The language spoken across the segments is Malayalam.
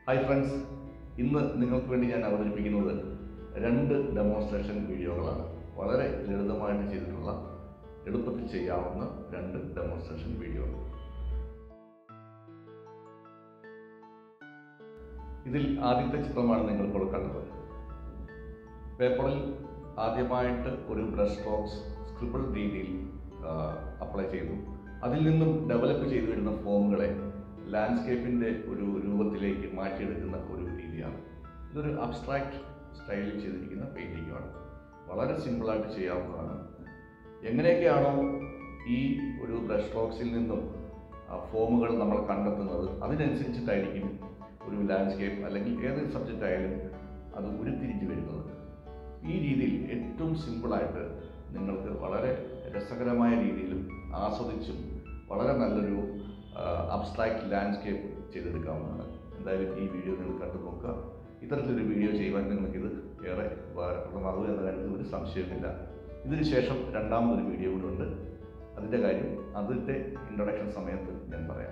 ഹായ് ഫ്രണ്ട്സ് ഇന്ന് നിങ്ങൾക്ക് വേണ്ടി ഞാൻ അവതരിപ്പിക്കുന്നത് രണ്ട് ഡെമോൺസ്ട്രേഷൻ വീഡിയോകളാണ് വളരെ ലളിതമായിട്ട് ചെയ്തിട്ടുള്ള എളുപ്പത്തിൽ ചെയ്യാവുന്ന രണ്ട് ഡെമോൺസ്ട്രേഷൻ വീഡിയോകൾ ഇതിൽ ആദ്യത്തെ ചിത്രമാണ് നിങ്ങൾ ഇപ്പോൾ കണ്ടത് പേപ്പറിൽ ആദ്യമായിട്ട് ഒരു ബ്രഷ് സ്ട്രോക്സ് സ്ക്രിബിൾ രീതിയിൽ അപ്ലൈ ചെയ്തു അതിൽ നിന്നും ഡെവലപ്പ് ചെയ്തു വരുന്ന ഫോമുകളെ ലാൻഡ്സ്കേപ്പിൻ്റെ ഒരു രൂപത്തിലേക്ക് മാറ്റിയെടുക്കുന്ന ഒരു രീതിയാണ് ഇതൊരു അബ്സ്ട്രാക്റ്റ് സ്റ്റൈലിൽ ചെയ്തിരിക്കുന്ന പെയിൻറ്റിങ്ങാണ് വളരെ സിമ്പിളായിട്ട് ചെയ്യാവുന്നതാണ് എങ്ങനെയൊക്കെയാണോ ഈ ഒരു ബ്രഷ് സ്ട്രോക്സിൽ നിന്നും ഫോമുകൾ നമ്മൾ കണ്ടെത്തുന്നത് അതിനനുസരിച്ചിട്ടായിരിക്കും ഒരു ലാൻഡ്സ്കേപ്പ് അല്ലെങ്കിൽ ഏതൊരു സബ്ജക്റ്റ് ആയാലും അത് ഉരുത്തിരിഞ്ഞ് വരുന്നത് ഈ രീതിയിൽ ഏറ്റവും സിമ്പിളായിട്ട് നിങ്ങൾക്ക് വളരെ രസകരമായ രീതിയിലും ആസ്വദിച്ചും വളരെ നല്ലൊരു അബ്സ്ട്രാക്റ്റ് ലാൻഡ്സ്കേപ്പ് ചെയ്തെടുക്കാവുന്നതാണ് എന്തായാലും ഈ വീഡിയോ നിങ്ങൾ കണ്ടു നോക്കുക ഇത്തരത്തിലൊരു വീഡിയോ ചെയ്യുവാൻ നിങ്ങൾക്കിത് ഏറെ ഉപകാരപ്രദമാകും എന്ന കാര്യത്തിൽ ഒരു സംശയമില്ല ഇതിന് ശേഷം രണ്ടാമതൊരു വീഡിയോ കൂടെ ഉണ്ട് അതിൻ്റെ കാര്യം അതിൻ്റെ ഇൻട്രൊഡക്ഷൻ സമയത്ത് ഞാൻ പറയാം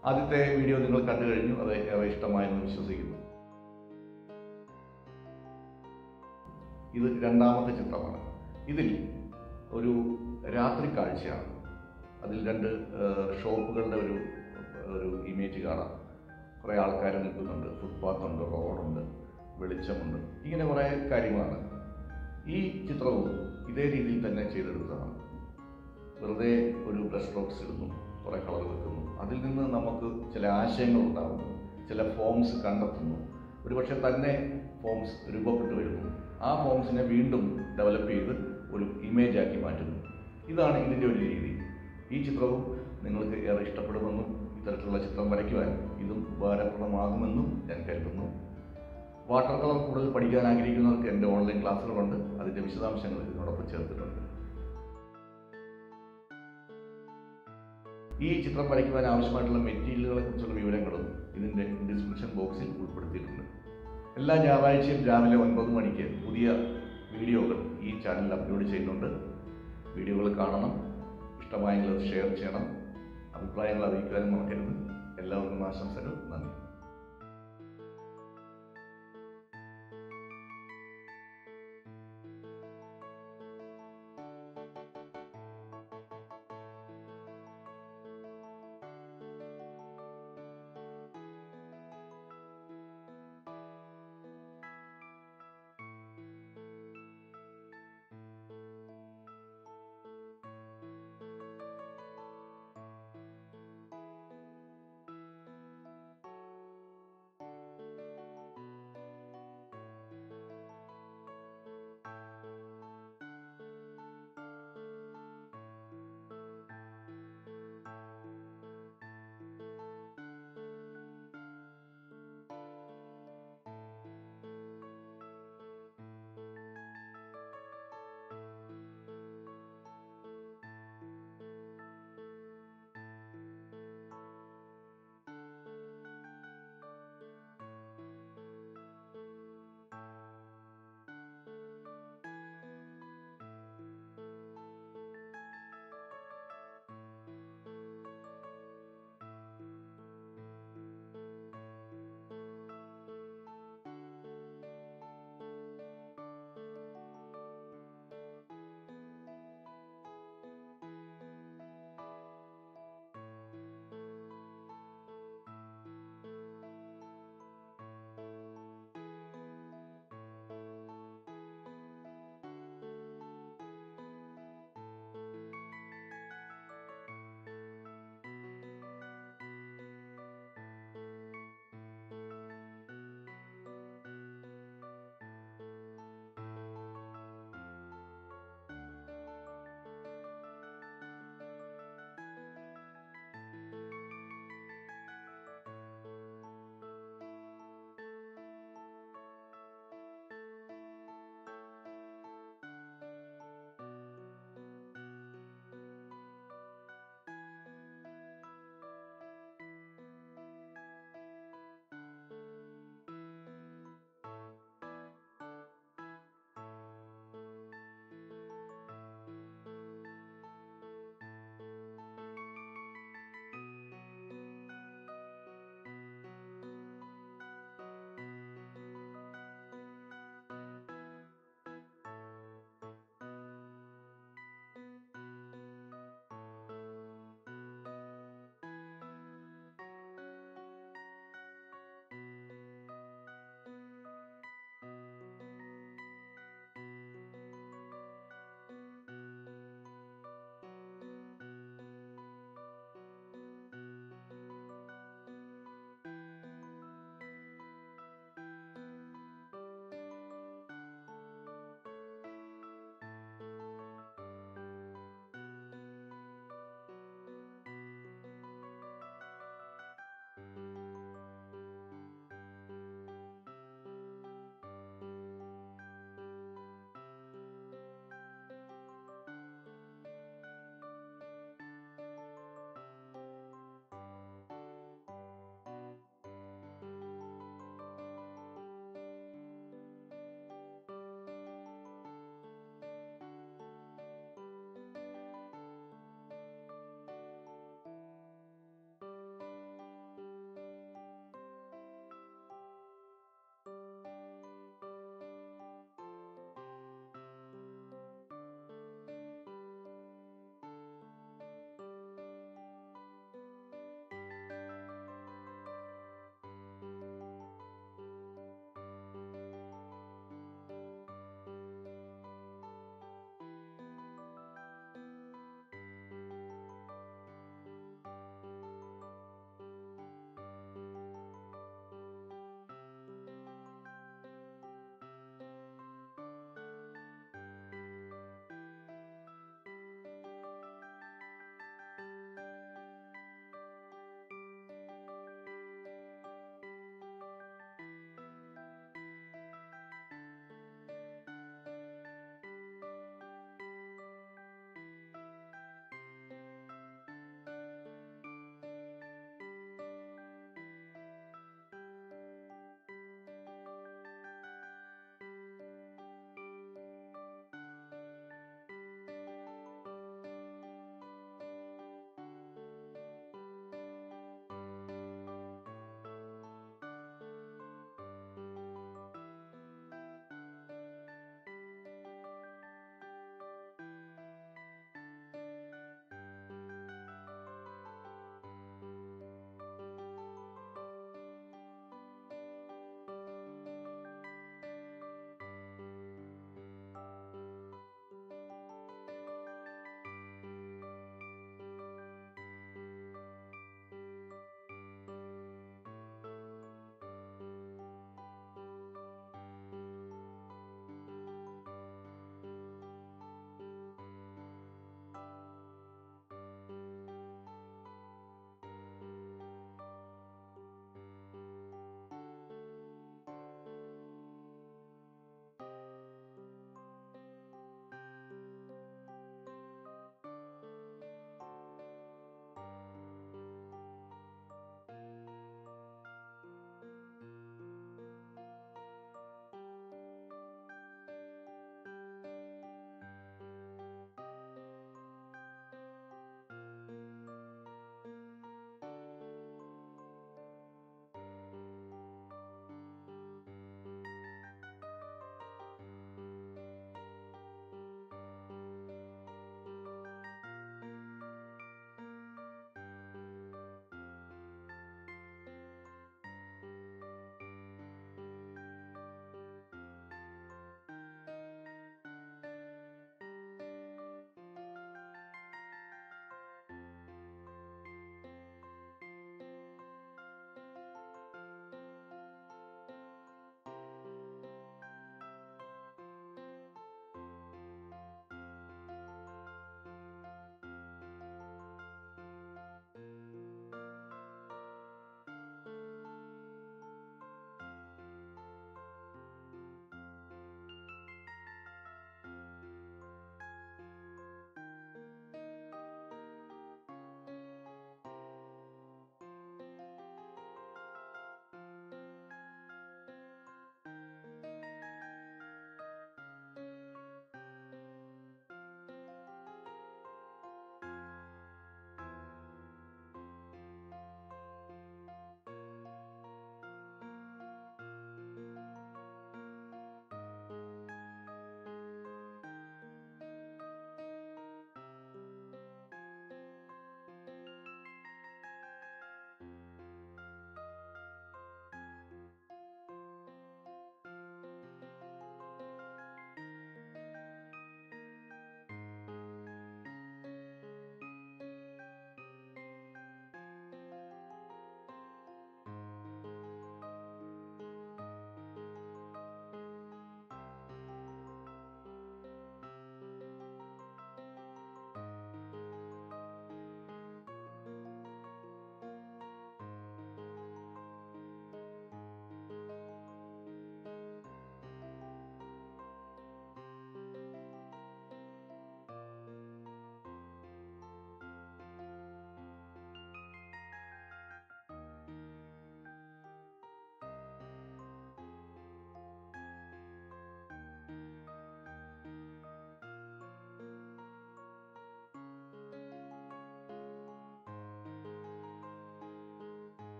ആദ്യത്തെ വീഡിയോ നിങ്ങൾ കണ്ടു കഴിഞ്ഞു അത് ഏറെ ഇഷ്ടമായെന്ന് വിശ്വസിക്കുന്നു ഇത് രണ്ടാമത്തെ ചിത്രമാണ് ഇതിൽ ഒരു രാത്രി കാഴ്ചയാണ് അതിൽ രണ്ട് ഏഹ്, ഷോപ്പുകളുടെ ഒരു ഒരു ഇമേജ് കാണാം കുറേ ആൾക്കാർ നിൽക്കുന്നുണ്ട് ഫുട്പാത്ത് ഉണ്ട് റോഡുണ്ട് വെളിച്ചമുണ്ട് ഇങ്ങനെ കുറേ കാര്യങ്ങളാണ് ഈ ചിത്രവും ഇതേ രീതിയിൽ തന്നെ ചെയ്തെടുത്തതാണ് വെറുതെ ഒരു ബ്രഷ് സ്ട്രോക്സ് ഇടുന്നു കുറേ കളർ വെക്കുന്നു അതിൽ നിന്ന് നമുക്ക് ചില ആശയങ്ങൾ ഉണ്ടാകുന്നു ചില ഫോംസ് കണ്ടെത്തുന്നു ഒരുപക്ഷെ തന്നെ ഫോംസ് രൂപപ്പെട്ടു വരുന്നു ആ ഫോംസിനെ വീണ്ടും ഡെവലപ്പ് ചെയ്ത് ഒരു ഇമേജ് ആക്കി മാറ്റുന്നു ഇതാണ് ഇതിൻ്റെ ഒരു രീതി ഈ ചിത്രവും നിങ്ങൾക്ക് ഏറെ ഇഷ്ടപ്പെടുമെന്നും ഇത്തരത്തിലുള്ള ചിത്രം വരയ്ക്കുവാൻ ഇതും ഉപകാരപ്രദമാകുമെന്നും ഞാൻ കരുതുന്നു വാട്ടർ കളർ കൂടുതൽ പഠിക്കാൻ ആഗ്രഹിക്കുന്നവർക്ക് എൻ്റെ ഓൺലൈൻ ക്ലാസ്സുകളുണ്ട് അതിൻ്റെ വിശദാംശങ്ങൾ ഇതിനോടൊപ്പം ചേർത്തിട്ടുണ്ട് ഈ ചിത്രം വരയ്ക്കുവാൻ ആവശ്യമായിട്ടുള്ള മെറ്റീരിയലുകളെ കുറിച്ചുള്ള വിവരങ്ങളും ഇതിൻ്റെ ഡിസ്ക്രിപ്ഷൻ ബോക്സിൽ ഉൾപ്പെടുത്തിയിട്ടുണ്ട് എല്ലാ ഞായറാഴ്ചയും രാവിലെ ഒൻപത് മണിക്ക് പുതിയ വീഡിയോകൾ ഈ ചാനലിൽ അപ്ലോഡ് ചെയ്യുന്നുണ്ട് വീഡിയോകൾ കാണണം ഇഷ്ടമായെങ്കിൽ അത് ഷെയർ ചെയ്യണം അഭിപ്രായങ്ങൾ അറിയിക്കാനും മറക്കരുത് എല്ലാവർക്കും ആശംസകൾ നന്ദി